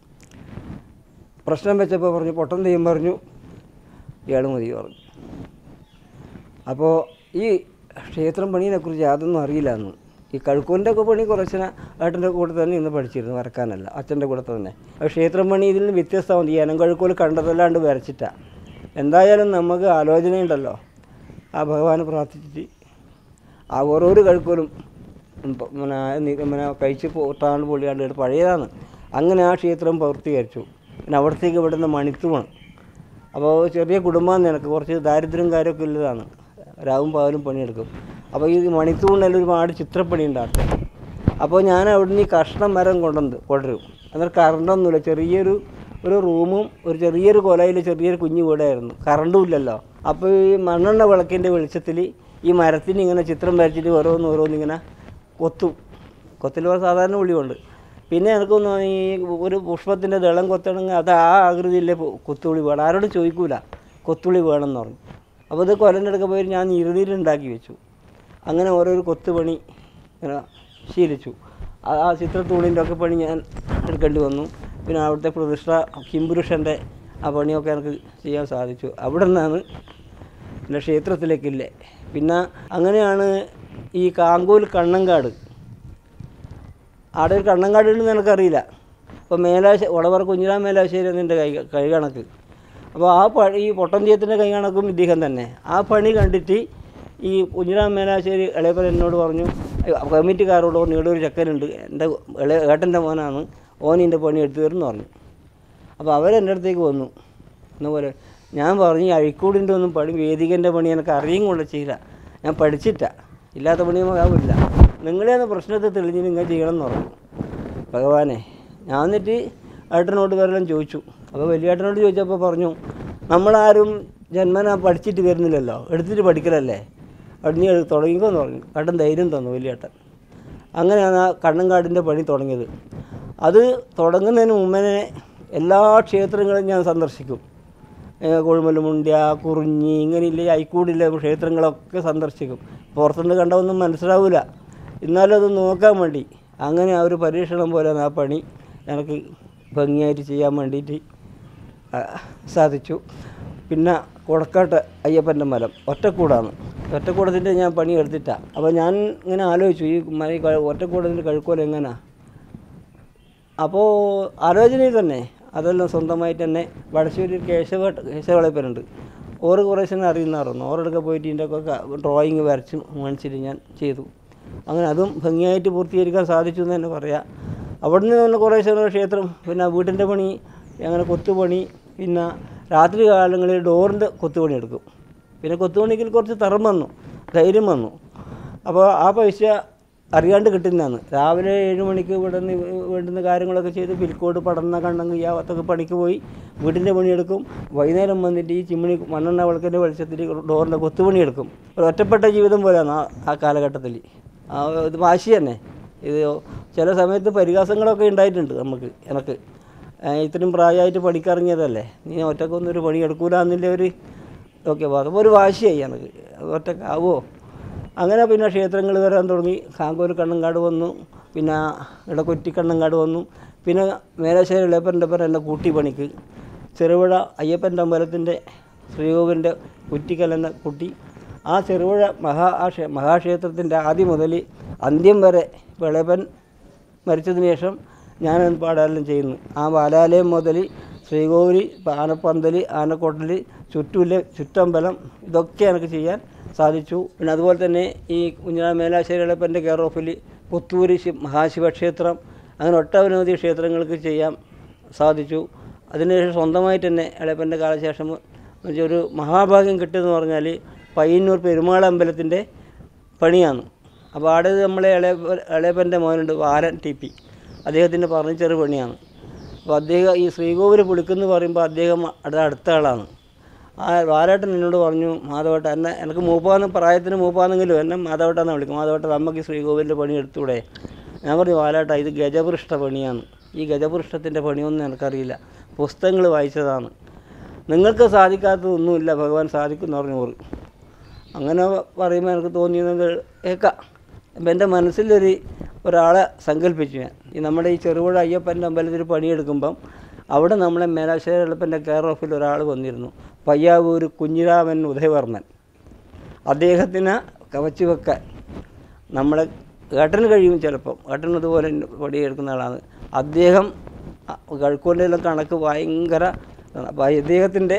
[SPEAKER 5] പ്രശ്നം വെച്ചപ്പോൾ പറഞ്ഞു പൊട്ടൻ തെയ്യം പറഞ്ഞു ഇയാൾ മതി പറഞ്ഞു അപ്പോൾ ഈ ക്ഷേത്രം പണീനെക്കുറിച്ച് യാതൊന്നും അറിയില്ല അന്ന് ഈ കഴുക്കൂൻ്റെ ഒക്കെ പണി കുറച്ചിനെ ഏട്ടൻ്റെ കൂടെ തന്നെ ഇന്ന് പഠിച്ചിരുന്നു വരക്കാനല്ല അച്ഛൻ്റെ കൂടെ തന്നെ പക്ഷേ ക്ഷേത്രം പണി ഇതിൽ നിന്ന് വ്യത്യസ്തമാണ് ഈ അനം കഴുക്കോൽ കണ്ടതല്ലാണ്ട് വരച്ചിട്ടാ എന്തായാലും നമുക്ക് ആലോചനയുണ്ടല്ലോ ആ ഭഗവാനെ പ്രാർത്ഥിച്ചിട്ട് ആ ഓരോരോ കഴുക്കോലും ഉം പ- പിന്നെ നി- പിന്നെ കഴിച്ച് പോട്ടാണ്ട് പൊള്ളിയാണ്ട് ഇത് പഴയതാണ് അങ്ങനെ ആ ക്ഷേത്രം പൂർത്തീകരിച്ചു പിന്നെ അവിടത്തേക്ക് ഇവിടുന്ന് മണിത്തുമാണ് അപ്പോൾ ചെറിയ കുടുംബം നിനക്ക് കുറച്ച് ദാരിദ്ര്യം കാര്യമൊക്കെ ഉള്ളതാണ് രാവും പകലും പണിയെടുക്കും അപ്പോൾ ഈ മണിത്തൂണിൽ ഒരുപാട് ചിത്രപ്പണി ഉണ്ടാക്കും അപ്പോൾ ഞാൻ അവിടുന്ന് ഈ കഷ്ണം മരം കൊണ്ടുവന്ന് കൊണ്ടുവരും എന്നാൽ കറണ്ടൊന്നുമില്ല ചെറിയൊരു ഒരു റൂമും ഒരു ചെറിയൊരു കൊലയിൽ ചെറിയൊരു കുഞ്ഞു വീടായിരുന്നു കറണ്ടും ഇല്ലല്ലോ അപ്പോൾ ഈ മണ്ണെണ്ണ വിളക്കിൻ്റെ വെളിച്ചത്തിൽ ഈ മരത്തിന് ഇങ്ങനെ ചിത്രം വരച്ചിട്ട് ഓരോന്ന് ഓരോന്ന് ഇങ്ങനെ കൊത്തും കൊത്തിൽ സാധാരണ ഉള്ളിയുണ്ട് പിന്നെ എനിക്കൊന്ന് ഈ ഒരു പുഷ്പത്തിൻ്റെ ദളം കൊത്തണമെങ്കിൽ അത് ആ ആകൃതിയിലെ പു- കൊത്തുള്ളി വേണം ആരോടും ചോദിക്കൂല കൊത്തുള്ളി വേണമെന്ന് പറഞ്ഞു അപ്പോൾ ഇത് കൊലൻ്റെ അടുക്ക പോയി ഞാൻ ഇരുതിയിലുണ്ടാക്കി വെച്ചു അങ്ങനെ ഓരോരോ കൊത്തുപണി ഇങ്ങനെ ശീലിച്ചു ആ ആ ചിത്രത്തൂണിൻ്റെ ഒക്കെ പണി ഞാൻ എടുക്കേണ്ടി വന്നു പിന്നെ അവിടുത്തെ പ്രതിഷ്ഠ കിംപുരുഷൻ്റെ ആ പണിയൊക്കെ എനിക്ക് ചെയ്യാൻ സാധിച്ചു അവിടെ നിന്നാണ് എൻ്റെ ക്ഷേത്രത്തിലേക്കില്ലേ പിന്നെ അങ്ങനെയാണ് ഈ കാങ്കോൽ കണ്ണങ്കാട് അവിടെ ഒരു കണ്ണങ്കാട് ഉണ്ടെന്ന് എനിക്കറിയില്ല അപ്പോൾ മേലാശ ഉളവർ കുഞ്ഞിരാം മേലാശ്ശേരി എൻ്റെ കൈ കൈ കണക്ക് അപ്പോൾ ആ പണി ഈ പൊട്ടന്തിയത്തിൻ്റെ കൈ കണക്കും ഇദ്ദേഹം തന്നെ ആ പണി കണ്ടിട്ട് ഈ കുഞ്ഞിരാം മേലാശ്ശേരി ഇളയപ്പൻ എന്നോട് പറഞ്ഞു "അയ്യോ, കമ്മിറ്റിക്കാരോട് പറഞ്ഞു ഇവിടെ ഒരു ചെക്കനുണ്ട് എൻ്റെ ഇളയ ഏട്ടൻ്റെ മോനാണ് ഓനിൻ്റെ പണി എടുത്തു തരുമെന്ന് പറഞ്ഞു അപ്പോൾ അവരെൻ്റെ അടുത്തേക്ക് വന്നു എന്നപോലെ ഞാൻ പറഞ്ഞു ഈ അഴിക്കൂടിൻ്റെ ഒന്നും പണി വേദികൻ്റെ പണി എനിക്ക് അറിയും കൊണ്ട് ചെയ്യില്ല ഞാൻ പഠിച്ചിട്ടാ ഇല്ലാത്ത പണിയൊന്നും ആവില്ല നിങ്ങളെ ഒന്ന് പ്രശ്നത്തെ തെളിഞ്ഞ് നിങ്ങൾ ചെയ്യണം എന്ന് പറഞ്ഞു ഭഗവാനെ ഞാൻ എന്നിട്ട് ഏട്ടനോട് വരെല്ലാം ചോദിച്ചു അപ്പോൾ വലിയ ഏട്ടനോട് ചോദിച്ചപ്പോൾ പറഞ്ഞു നമ്മളാരും ജന്മന പഠിച്ചിട്ട് വരുന്നില്ലല്ലോ എടുത്തിട്ട് പഠിക്കലല്ലേ അവിടെ നീ എടുത്ത് തുടങ്ങിക്കോന്ന് പറഞ്ഞു ഏട്ടൻ ധൈര്യം തന്നു വലിയ ഏട്ടൻ അങ്ങനെയാണ് ആ കണ്ണങ്കാടിൻ്റെ പണി തുടങ്ങിയത് അത് തുടങ്ങുന്നതിന് മുമ്പേ എല്ലാ ക്ഷേത്രങ്ങളും ഞാൻ സന്ദർശിക്കും കൊഴുമലുമുണ്ട്യ കുറിഞ്ഞി ഇങ്ങനെയില്ലേ ഐക്കൂടില്ല ക്ഷേത്രങ്ങളൊക്കെ സന്ദർശിക്കും പുറത്തുനിന്ന് കണ്ടതൊന്നും മനസ്സിലാവില്ല എന്നാലും അത് നോക്കാൻ വേണ്ടി അങ്ങനെ ആ ഒരു പരീക്ഷണം പോലെയാണ് ആ പണി എനിക്ക് ഭംഗിയായിട്ട് ചെയ്യാൻ വേണ്ടിയിട്ട് ആ, സാധിച്ചു പിന്നെ കൊടക്കാട്ട് അയ്യപ്പൻ്റെ മലം ഒറ്റക്കൂടാണ് ഒറ്റക്കൂടത്തിൻ്റെ ഞാൻ പണി എടുത്തിട്ടാണ് അപ്പോൾ ഞാൻ ഇങ്ങനെ ആലോചിച്ചു ഈ മല ക- ഒറ്റക്കൂടത്തിൻ്റെ കഴുക്കോൽ എങ്ങനെയാ അപ്പോൾ ആലോചനയിൽ തന്നെ അതെല്ലാം സ്വന്തമായിട്ട് തന്നെ വടശ്ശേരി കേശവ കേശവളപ്പനുണ്ട് ഓറ് കുറേശ്ശെ അറിയുന്നവരുന്നു ഓരോടൊക്കെ പോയിട്ട് ഇതിൻ്റെ ഒക്കെ ഡ്രോയിങ് വരച്ച് കാണിച്ചിട്ട് ഞാൻ ചെയ്തു അങ്ങനെ അതും ഭംഗിയായിട്ട് പൂർത്തീകരിക്കാൻ സാധിച്ചു എന്ന് തന്നെ പറയാം അവിടെ നിന്ന് തന്നെ കുറേശ്ശെ ഓരോ ക്ഷേത്രം പിന്നെ വീട്ടിൻ്റെ പണി അങ്ങനെ കൊത്തുപണി പിന്നെ രാത്രി കാലങ്ങളിൽ ഡോറിൻ്റെ കൊത്തുപണി എടുക്കും പിന്നെ കൊത്തുപണിക്ക് കുറച്ച് തറം വന്നു ധൈര്യം വന്നു അപ്പോൾ ആ പൈസ അറിയാണ്ട് കിട്ടുന്നതാണ് രാവിലെ ഏഴ് മണിക്ക് ഇവിടെ നിന്ന് വേണ്ടുന്ന കാര്യങ്ങളൊക്കെ ചെയ്ത് പിൽക്കോട് പടന്ന കണ്ണങ്ക് ഈ ഭാഗത്തൊക്കെ പണിക്ക് പോയി വീടിൻ്റെ പണിയെടുക്കും വൈകുന്നേരം വന്നിട്ട് ഈ ചിമ്മിണി മണ്ണെണ്ണ വിളക്കിൻ്റെ വെളിച്ചത്തിൽ ഡോറിൻ്റെ കൊത്തുപണി എടുക്കും ഒരു ഒറ്റപ്പെട്ട ജീവിതം പോലെയാണ് ആ ആ കാലഘട്ടത്തിൽ ആ ഇത് വാശി തന്നെ ഇത് ചില സമയത്ത് പരിഹാസങ്ങളൊക്കെ ഉണ്ടായിട്ടുണ്ട് നമുക്ക് എനിക്ക് ഏഹ് ഇത്രയും പ്രായമായിട്ട് പണിക്കിറങ്ങിയതല്ലേ നീ ഒറ്റക്കൊന്നും ഒരു പണി എടുക്കൂല എന്നില്ല ഒരു ഓക്കെ അപ്പോൾ ഒരു വാശിയായി എനിക്ക് ഒറ്റക്കാവോ അങ്ങനെ പിന്നെ ക്ഷേത്രങ്ങൾ വരാൻ തുടങ്ങി കാങ്കോൽ കണ്ണങ്കാട് വന്നു പിന്നെ ഇവിടെ കൊറ്റി കണ്ണങ്കാട് വന്നു പിന്നെ മേലാശ്ശേരി ഇളയപ്പൻ്റെ പേര് എന്നെ കൂട്ടി പണിക്ക് ചെറുപുഴ അയ്യപ്പൻ്റെ അമ്പലത്തിൻ്റെ ശ്രീകോവിലിൻ്റെ കുറ്റിക്കലെന്ന കുട്ടി ആ ചെറുപുഴ മഹാ ആ ക്ഷേ- മഹാക്ഷേത്രത്തിൻ്റെ ആദ്യം മുതൽ അന്ത്യം വരെ ഇളയപ്പൻ മരിച്ചതിന് ശേഷം ഞാൻ പാടാലെല്ലാം ചെയ്യുന്നു ആ ബാലാലയം മുതൽ ശ്രീകോവിൽ ആനപ്പന്തൽ ആനക്കോട്ടൽ ചുറ്റൂല് ചുറ്റമ്പലം ഇതൊക്കെ എനിക്ക് ചെയ്യാൻ സാധിച്ചു പിന്നെ അതുപോലെ തന്നെ ഈ കുഞ്ഞിനാ മേലാശ്ശേരി ഇളപ്പൻ്റെ കെയർ ഓഫിൽ പുത്തൂര് ശി- മഹാശിവക്ഷേത്രം അങ്ങനെ ഒട്ടനവധി ക്ഷേത്രങ്ങൾക്ക് ചെയ്യാൻ സാധിച്ചു അതിനുശേഷം സ്വന്തമായിട്ട് തന്നെ ഇളപ്പൻ്റെ കാലശേഷം എന്നുവെച്ചാൽ ഒരു മഹാഭാഗ്യം കിട്ടിയെന്ന് പറഞ്ഞാൽ പയ്യന്നൂർ പെരുമാൾ അമ്പലത്തിൻ്റെ പണിയാണ് അപ്പോൾ അവിടെ നമ്മളെ ഇളയ ഇളയപ്പൻ്റെ മോനുണ്ട് വാരൻ ടി പി അദ്ദേഹത്തിൻ്റെ ഫർണിച്ചർ പണിയാണ് അപ്പോൾ അദ്ദേഹം ഈ ശ്രീകോവിൽ പുളിക്കെന്ന് പറയുമ്പോൾ അദ്ദേഹം അവിടെ അടുത്ത ആളാണ് ആ വാലേട്ടൻ എന്നോട് പറഞ്ഞു മാധവട്ട എന്നെ എനിക്ക് മൂപ്പാന്ന് പ്രായത്തിന് മൂപ്പാന്നെങ്കിലും എന്നെ മാധവട്ടെന്ന് വിളിക്കും മാധവട്ട നമുക്ക് ഈ ശ്രീകോവിലിൻ്റെ പണി എടുത്തൂടെ ഞാൻ പറഞ്ഞു വാലേട്ട ഇത് ഗജപൃഷ്ഠ പണിയാണ് ഈ ഗജപൃഷ്ഠത്തിൻ്റെ പണിയൊന്നും എനിക്കറിയില്ല പുസ്തകങ്ങൾ വായിച്ചതാണ് നിങ്ങൾക്ക് സാധിക്കാത്തതൊന്നുമില്ല ഭഗവാൻ സാധിക്കും പറഞ്ഞു ഓറ് അങ്ങനെ പറയുമ്പോൾ എനിക്ക് തോന്നിയത് ഏക്കാം അപ്പം എൻ്റെ മനസ്സിലൊരു ഒരാളെ സങ്കല്പിച്ചു ഞാൻ ഈ നമ്മുടെ ഈ ചെറുപുഴ അയ്യപ്പൻ്റെ അമ്പലത്തിൽ പണിയെടുക്കുമ്പം അവിടെ നമ്മളെ മേലാശ്ശേരി എളുപ്പൻ്റെ കെയർ ഓഫിൽ ഒരാൾ വന്നിരുന്നു പയ്യാവൂർ കുഞ്ഞിരാമൻ ഉദയവർമ്മൻ അദ്ദേഹത്തിന് കവച്ചു വെക്കാൻ നമ്മളെ ഏട്ടന് കഴിയും ചിലപ്പം ഏട്ടൻ അതുപോലെ പണിയെടുക്കുന്ന ആളാണ് അദ്ദേഹം കഴുക്കോലെല്ലാം കണക്ക് ഭയങ്കര അപ്പോൾ അദ്ദേഹത്തിൻ്റെ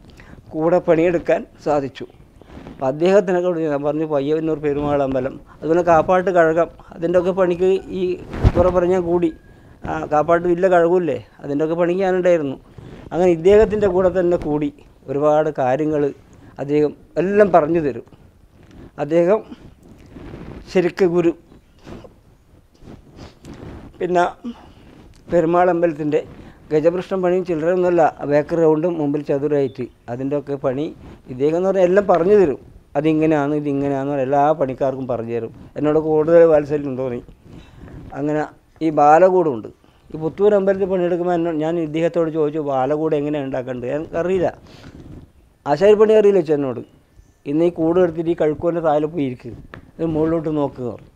[SPEAKER 5] കൂടെ പണിയെടുക്കാൻ സാധിച്ചു അപ്പോൾ അദ്ദേഹത്തിനൊക്കെ വിളിച്ചു. ഞാൻ പറഞ്ഞു പയ്യന്നൂർ പെരുമാൾ അമ്പലം അതുപോലെ കാപ്പാട്ട് കഴകം അതിൻ്റെ ഒക്കെ പണിക്ക് ഈ കുറെ പറഞ്ഞാൽ കൂടി ആ, കാപ്പാട്ട് ഇല്ല കഴകൂല്ലേ അതിൻ്റെ ഒക്കെ പണിക്ക് ഞാനുണ്ടായിരുന്നു അങ്ങനെ ഇദ്ദേഹത്തിൻ്റെ കൂടെ തന്നെ കൂടി ഒരുപാട് കാര്യങ്ങൾ അദ്ദേഹം എല്ലാം പറഞ്ഞു തരും അദ്ദേഹം ശരിക്ക് ഗുരു പിന്നെ പെരുമാൾ അമ്പലത്തിൻ്റെ ഗജപൃഷ്ഠം പണിയും ചില്ലറയൊന്നുമല്ല ബാക്ക് റൗണ്ടും മുമ്പിൽ ചതുരായിട്ട് അതിൻ്റെ ഒക്കെ പണി ഇദ്ദേഹം എന്ന് പറഞ്ഞാൽ എല്ലാം പറഞ്ഞു തരും അതിങ്ങനെയാണ് ഇതിങ്ങനെയാണെന്ന് പറഞ്ഞാൽ എല്ലാ പണിക്കാർക്കും പറഞ്ഞു തരും എന്നോട് കൂടുതൽ വാത്സല്യം തോന്നി അങ്ങനെ ഈ ബാലകൂടുണ്ട് ഈ പുത്തൂർ അമ്പലത്തിൽ പണിയെടുക്കുമ്പോൾ എന്നോട് ഞാൻ ഇദ്ദേഹത്തോട് ചോദിച്ചു ബാലകൂട് എങ്ങനെയാണ് ഉണ്ടാക്കേണ്ടത് എനിക്കറിയില്ല ആശാരിപ്പണി അറിയില്ല വെച്ചു എന്നോട് ഇന്ന് ഈ കൂട് എടുത്തിട്ട് ഈ കഴുക്കോൻ്റെ താഴെ പോയി ഇരിക്കുക ഇത് മുകളിലോട്ട് നോക്കുക പറഞ്ഞു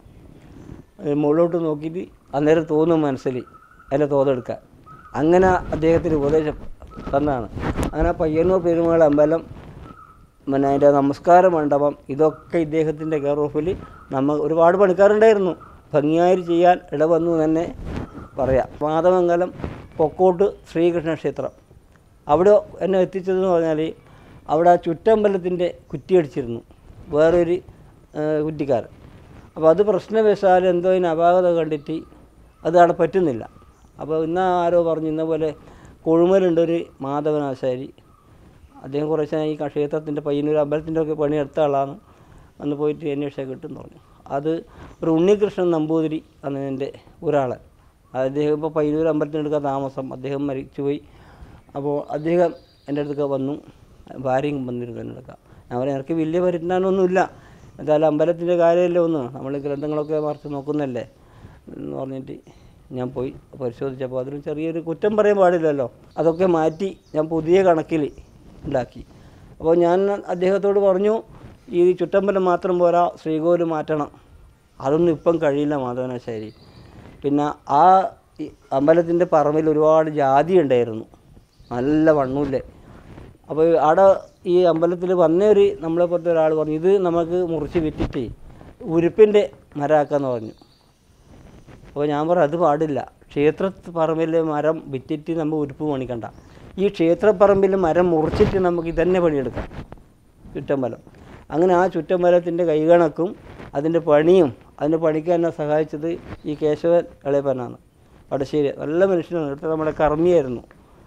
[SPEAKER 5] അത് മുകളിലോട്ട് നോക്കിയിട്ട് അന്നേരം തോന്നും മനസ്സിൽ അതിൻ്റെ തോതെടുക്കാൻ അങ്ങനെ അദ്ദേഹത്തിന് ഉപദേശം തന്നാണ് അങ്ങനെ പയ്യന്നൂർ പെരുമാൾ അമ്പലം പിന്നെ അതിൻ്റെ നമസ്കാര മണ്ഡപം ഇതൊക്കെ ഇദ്ദേഹത്തിൻ്റെ കെയർ ഓഫിൽ നമ്മ ഒരുപാട് പണിക്കാരുണ്ടായിരുന്നു ഭംഗിയായി ചെയ്യാൻ ഇടവന്നു എന്ന് തന്നെ പറയാം മാതമംഗലം പൊക്കോട്ട് ശ്രീകൃഷ്ണ ക്ഷേത്രം അവിടെ എന്നെ എത്തിച്ചതെന്ന് പറഞ്ഞാൽ അവിടെ ആ ചുറ്റമ്പലത്തിൻ്റെ കുറ്റിയടിച്ചിരുന്നു വേറൊരു ആ, കുറ്റിക്കാരൻ അപ്പോൾ അത് പ്രശ്നവശാൽ എന്തോ ഇതിന് അപാകത കണ്ടിട്ട് അത് അവിടെ പറ്റുന്നില്ല അപ്പോൾ ഇന്ന് ആരോ പറഞ്ഞു ഇന്ന പോലെ കൊഴുമലുണ്ട് ഒരു മാധവനാശാരി അദ്ദേഹം കുറച്ച് ഈ ക്ഷേത്രത്തിൻ്റെ പയ്യന്നൂർ അമ്പലത്തിൻ്റെ ഒക്കെ പണിയെടുത്ത ആളാണ് അന്ന് പോയിട്ട് അന്വേഷിച്ചാൽ കിട്ടും പറഞ്ഞു അത് ഒരു ഉണ്ണികൃഷ്ണൻ നമ്പൂതിരി എന്നതിൻ്റെ ഒരാളൻ അദ്ദേഹം ഇപ്പോൾ പയ്യന്നൂർ അമ്പലത്തിനെടുക്കാൻ താമസം അദ്ദേഹം മരിച്ചുപോയി അപ്പോൾ അദ്ദേഹം എൻ്റെ അടുത്തൊക്കെ വന്നു ഭാര്യയും വന്നിരുന്നു എൻ്റെ അടുക്ക ഞാൻ പറഞ്ഞു എനിക്ക് വലിയ പരിജ്ഞാനമൊന്നുമില്ല എന്തായാലും അമ്പലത്തിൻ്റെ കാര്യമല്ലേ ഒന്ന് നമ്മൾ ഗ്രന്ഥങ്ങളൊക്കെ മറിച്ച് നോക്കുന്നല്ലേ എന്ന് പറഞ്ഞിട്ട് ഞാൻ പോയി പരിശോധിച്ചപ്പോൾ അതിന് ചെറിയൊരു കുറ്റം പറയാൻ പാടില്ലല്ലോ അതൊക്കെ മാറ്റി ഞാൻ പുതിയ കണക്കിൽ ഉണ്ടാക്കി അപ്പോൾ ഞാൻ അദ്ദേഹത്തോട് പറഞ്ഞു ഈ ചുറ്റമ്പലം മാത്രം പോരാ ശ്രീകോവിൽ മാറ്റണം അതൊന്നും ഇപ്പം കഴിയില്ല മാധവനാശാരി പിന്നെ ആ ഈ അമ്പലത്തിൻ്റെ പറമ്പിൽ ഒരുപാട് ജാതി ഉണ്ടായിരുന്നു നല്ല വണ്ണൂല്ലേ അപ്പോൾ അവിടെ ഈ അമ്പലത്തിൽ വന്ന ഒരു നമ്മളെ പോലത്തെ ഒരാൾ പറഞ്ഞു ഇത് നമുക്ക് മുറിച്ച് വിറ്റിട്ട് ഉരുപ്പിൻ്റെ മരമാക്കാന്ന് പറഞ്ഞു അപ്പോൾ ഞാൻ പറഞ്ഞു അത് പാടില്ല ക്ഷേത്രപ്പറമ്പിലെ മരം വിറ്റിട്ട് നമ്മൾ ഉരുപ്പ് പണിക്കണ്ട ഈ ക്ഷേത്രപ്പറമ്പിൽ മരം മുറിച്ചിട്ട് നമുക്ക് ഇതന്നെ പണിയെടുക്കാം ചുറ്റമ്പലം അങ്ങനെ ആ ചുറ്റമ്പലത്തിൻ്റെ കൈകണക്കും അതിൻ്റെ പണിയും അതിൻ്റെ പണിക്ക് എന്നെ സഹായിച്ചത് ഈ കേശവൻ ഇളയപ്പനാണ് വടശ്ശേരി നല്ല മനുഷ്യനാണ് ഇവിടുത്തെ നമ്മുടെ കർമ്മിയായിരുന്നു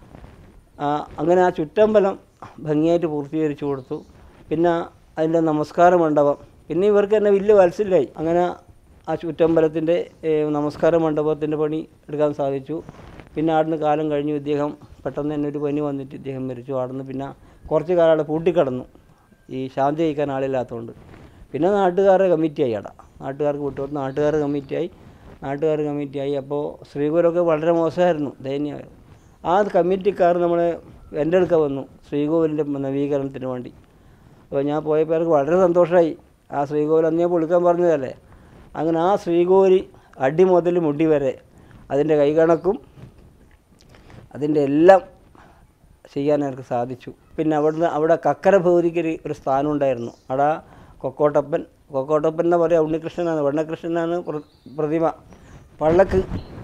[SPEAKER 5] ആ, അങ്ങനെ ആ ചുറ്റമ്പലം ഭംഗിയായിട്ട് പൂർത്തീകരിച്ചു കൊടുത്തു പിന്നെ അതിൻ്റെ നമസ്കാര മണ്ഡപം പിന്നെ ഇവർക്ക് തന്നെ വലിയ വാത്സല്യമായി അങ്ങനെ ആ ചുറ്റമ്പലത്തിൻ്റെ ഏഹ്, നമസ്കാര മണ്ഡപത്തിൻ്റെ പണി എടുക്കാൻ സാധിച്ചു പിന്നെ അവിടുന്ന് കാലം കഴിഞ്ഞു ഇദ്ദേഹം പെട്ടെന്ന് തന്നെ ഒരു പനി വന്നിട്ട് ഇദ്ദേഹം മരിച്ചു അവിടുന്ന് പിന്നെ കുറച്ച് കാലം അവിടെ പൂട്ടിക്കിടന്നു ഈ ശാന്തി കഴിക്കാൻ ആളില്ലാത്തതുകൊണ്ട് പിന്നെ നാട്ടുകാരുടെ കമ്മിറ്റിയായി അവിടെ നാട്ടുകാർക്ക് വിട്ടു കൊടുത്ത് നാട്ടുകാർ കമ്മിറ്റിയായി നാട്ടുകാർ കമ്മിറ്റിയായി അപ്പോൾ ശ്രീകുരൊക്കെ വളരെ മോശമായിരുന്നു ദയനീയമായിരുന്നു ആ കമ്മിറ്റിക്കാർ നമ്മളെ എൻ്റെ അടുക്ക വന്നു ശ്രീകോവിലിൻ്റെ നവീകരണത്തിന് വേണ്ടി അപ്പോൾ ഞാൻ പോയപ്പോൾ എനിക്ക് വളരെ സന്തോഷമായി ആ ശ്രീകോവിൽ അന്ന് ഞാൻ പൊളിക്കാൻ പറഞ്ഞതല്ലേ അങ്ങനെ ആ ശ്രീകോവിൽ അടി മുതൽ മുടി വരെ അതിൻ്റെ കൈകണക്കും അതിൻ്റെ എല്ലാം ചെയ്യാൻ എനിക്ക് സാധിച്ചു പിന്നെ അവിടുന്ന് അവിടെ കക്കര ഭൗതിക്ക് ഒരു- ഒരു സ്ഥാനം ഉണ്ടായിരുന്നു അവിടെ കൊക്കോട്ടപ്പൻ കൊക്കോട്ടപ്പൻ എന്ന് പറയാം ഉണ്ണികൃഷ്ണനാണ് വണ്ണകൃഷ്ണനാണ് പ്ര- പ്രതിമ പള്ളക്ക്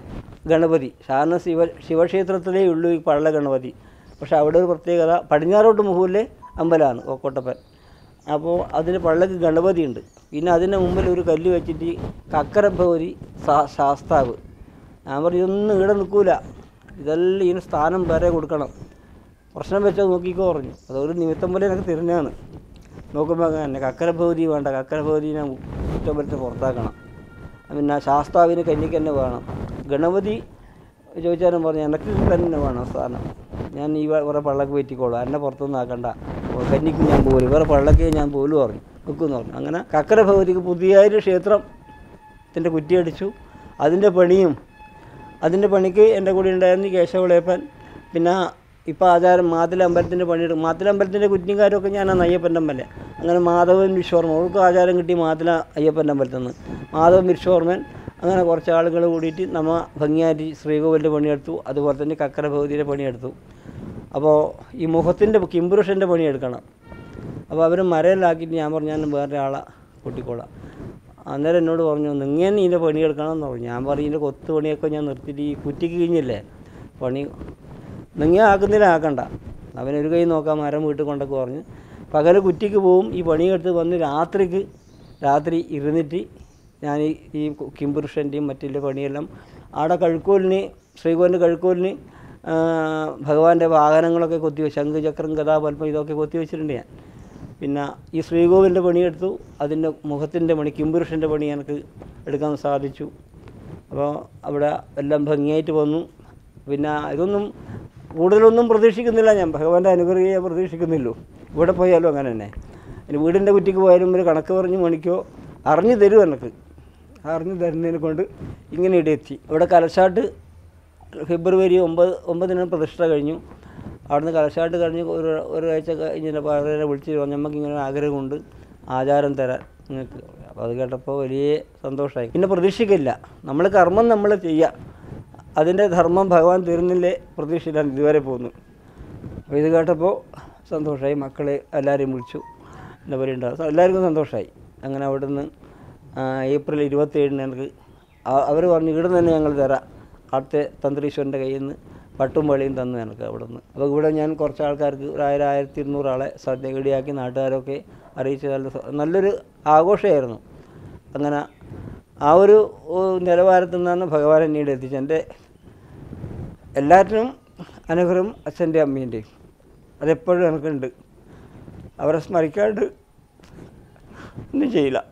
[SPEAKER 5] ഗണപതി സാധാരണ ശിവ ശിവക്ഷേത്രത്തിലേ ഉള്ളൂ ഈ പള്ള ഗണപതി പക്ഷെ അവിടെ ഒരു പ്രത്യേകത പടിഞ്ഞാറോട്ട് മുഹൂരിലെ അമ്പലമാണ് കൊക്കോട്ടപ്പൻ അപ്പോൾ അതിന് പള്ളക്ക് ഗണപതി ഉണ്ട് പിന്നെ അതിൻ്റെ മുമ്പിൽ ഒരു കല്ല് വെച്ചിട്ട് കക്കര ഭൗരി സാ ശാസ്താവ് ഞാൻ പറഞ്ഞു ഇതൊന്നും ഇവിടെ നിൽക്കൂല ഇതെല്ലാം ഇതിന് സ്ഥാനം വേറെ കൊടുക്കണം പ്രശ്നം വെച്ചാൽ നോക്കിക്കോ പറഞ്ഞു അതൊരു നിമിത്തം പോലെ എനിക്ക് തിരിഞ്ഞാണ് നോക്കുമ്പോൾ അങ്ങനെ കക്കര ഭൗതി വേണ്ട കക്കര ഭൗതിനെ കുറ്റമ്പലത്തിന് പുറത്താക്കണം പിന്നെ ശാസ്താവിന് കന്നിക്ക് തന്നെ വേണം ഗണപതി ചോദിച്ചാലും പറഞ്ഞു എനിക്ക് തന്നെ വേണം സ്ഥാനം ഞാൻ ഈ വേറെ പള്ളക്ക് പറ്റിക്കോളാം എന്നെ പുറത്തൊന്നും ആക്കണ്ട കന്നിക്ക് ഞാൻ പോലും വേറെ പള്ളക്ക് ഞാൻ പോലും പറഞ്ഞു വെക്കുമെന്ന് പറഞ്ഞു അങ്ങനെ കക്കര ഭഗവതിക്ക് പുതിയൊരു ക്ഷേത്രത്തിൻ്റെ കുറ്റിയടിച്ചു അതിൻ്റെ പണിയും അതിൻ്റെ പണിക്ക് എൻ്റെ കൂടെ ഉണ്ടായിരുന്നു കേശവളേപ്പൻ പിന്നെ ഇപ്പോൾ ആചാരം മാതിലമ്പലത്തിൻ്റെ പണിയെടുക്കും മാതിലമ്പലത്തിൻ്റെ കുറ്റിക്കാരൊക്കെ ഞാനാണ് അയ്യപ്പൻ്റെ അമ്പലം അങ്ങനെ മാധവൻ വിശ്വർമ്മ അവർക്ക് ആചാരം കിട്ടി മാതില അയ്യപ്പൻ്റെ അമ്പലത്തിൽ നിന്ന് മാധവൻ വിശ്വർമ്മൻ അങ്ങനെ കുറച്ച് ആളുകൾ കൂടിയിട്ട് നമ്മ ഭംഗിയായിട്ട് ശ്രീകോവിലിൻ്റെ പണിയെടുത്തു അതുപോലെ തന്നെ കക്കര ഭഗവതിയുടെ പണിയെടുത്തു അപ്പോൾ ഈ മുഖത്തിൻ്റെ കിംപുരുഷൻ്റെ പണിയെടുക്കണം അപ്പോൾ അവർ മരയിലാക്കിയിട്ട് ഞാൻ പറഞ്ഞു ഞാൻ വേറെ ആളെ കൂട്ടിക്കോളാം അന്നേരം എന്നോട് പറഞ്ഞു നിങ്ങൾ ഇതിൻ്റെ പണിയെടുക്കണം എന്ന് പറഞ്ഞു ഞാൻ പറഞ്ഞു ഇതിൻ്റെ കൊത്തു പണിയൊക്കെ ഞാൻ നിർത്തിയിട്ട് ഈ കുറ്റിക്ക് കഴിഞ്ഞില്ലേ പണി നിങ്ങൾ ആക്കുന്നില്ല ആക്കണ്ട അവനൊരു കൈ നോക്കാം മരം വീട്ടിൽ കൊണ്ടൊക്കെ പറഞ്ഞു പകൽ കുറ്റിക്ക് പോവും ഈ പണിയെടുത്ത് വന്ന് രാത്രിക്ക് രാത്രി ഇരുന്നിട്ട് ഞാൻ ഈ ഈ കിംപുരുഷൻ്റെയും മറ്റുള്ള പണിയെല്ലാം ആടെ കഴുക്കോലിന് ശ്രീകോവിൻ്റെ കഴുക്കോലിന് ആ, ഭഗവാന്റെ വാഹനങ്ങളൊക്കെ കൊത്തി വെച്ച് ശംഖ് ചക്രം ഗതാപൽപ്പം ഇതൊക്കെ കൊത്തി വെച്ചിട്ടുണ്ട് ഞാൻ പിന്നെ ഈ ശ്രീകോവിലിൻ്റെ പണിയെടുത്തു അതിൻ്റെ മുഖത്തിൻ്റെ പണി കിംപുരുഷൻ്റെ പണി എനിക്ക് എടുക്കാൻ സാധിച്ചു അപ്പോൾ അവിടെ എല്ലാം ഭംഗിയായിട്ട് വന്നു പിന്നെ ഇതൊന്നും കൂടുതലൊന്നും പ്രതീക്ഷിക്കുന്നില്ല ഞാൻ ഭഗവാന്റെ അനുഗ്രഹിയെ പ്രതീക്ഷിക്കുന്നില്ലോ ഇവിടെ പോയാലും അങ്ങനെ തന്നെ ഇനി വീടിൻ്റെ കുറ്റിക്ക് പോയാലും ഒരു കണക്ക് പറഞ്ഞ് മണിക്കോ അറിഞ്ഞു തരും എനിക്ക് അറിഞ്ഞു തരുന്നതിനെ കൊണ്ട് ഇങ്ങനെ ഇവിടെ എത്തി അവിടെ കലശാട്ട് ഫെബ്രുവരി ഒമ്പത് ഒമ്പതിനാണ് പ്രതിഷ്ഠ കഴിഞ്ഞു അവിടുന്ന് കലശാട്ട് കഴിഞ്ഞ് ഒരു ഒരാഴ്ച കഴിഞ്ഞിട്ട് വളരെ വിളിച്ച് പറഞ്ഞു നമുക്ക് ഇങ്ങനെ ഒരു ആഗ്രഹമുണ്ട് ആചാരം തരാൻ നിങ്ങൾക്ക് അപ്പോൾ അത് കേട്ടപ്പോൾ വലിയ സന്തോഷമായി പിന്നെ പ്രതീക്ഷിക്കില്ല നമ്മൾ കർമ്മം നമ്മൾ ചെയ്യുക അതിൻ്റെ ധർമ്മം ഭഗവാൻ തരുന്നില്ലേ പ്രതീക്ഷയിലാണ് ഇതുവരെ പോകുന്നു അപ്പോൾ ഇത് കേട്ടപ്പോൾ സന്തോഷമായി മക്കളെ എല്ലാവരെയും വിളിച്ചു എന്താ പറയുക എല്ലാവർക്കും സന്തോഷമായി അങ്ങനെ അവിടുന്ന് ആ, ഏപ്രിൽ ഇരുപത്തേഴിന് എനിക്ക് അവർ പറഞ്ഞു ഇവിടെ തന്നെ ഞങ്ങൾ തരാം അവിടുത്തെ തന്ത്രീശ്വരൻ്റെ കയ്യിൽ നിന്ന് പട്ടും പളിയും തന്നു എനിക്ക് അവിടെ നിന്ന് അപ്പോൾ ഇവിടെ ഞാൻ കുറച്ച് ആൾക്കാർക്ക് ഒരു ആയിരം ആയിരത്തി ഇരുന്നൂറ് ആളെ സദ്യ ഇടിയാക്കി നാട്ടുകാരൊക്കെ അറിയിച്ച് നല്ല സ- നല്ലൊരു ആഘോഷമായിരുന്നു അങ്ങനെ ആ ഒരു ഓ, നിലവാരത്തിൽ നിന്നാണ് ഭഗവാൻ എന്നീട് എത്തിച്ചത് എൻ്റെ എല്ലാറ്റിനും അനുഗ്രഹം അച്ഛൻ്റെ അമ്മേൻ്റെയും അതെപ്പോഴും എനിക്കുണ്ട് അവരെ സ്മരിക്കാണ്ട് ഒന്നും ചെയ്യില്ല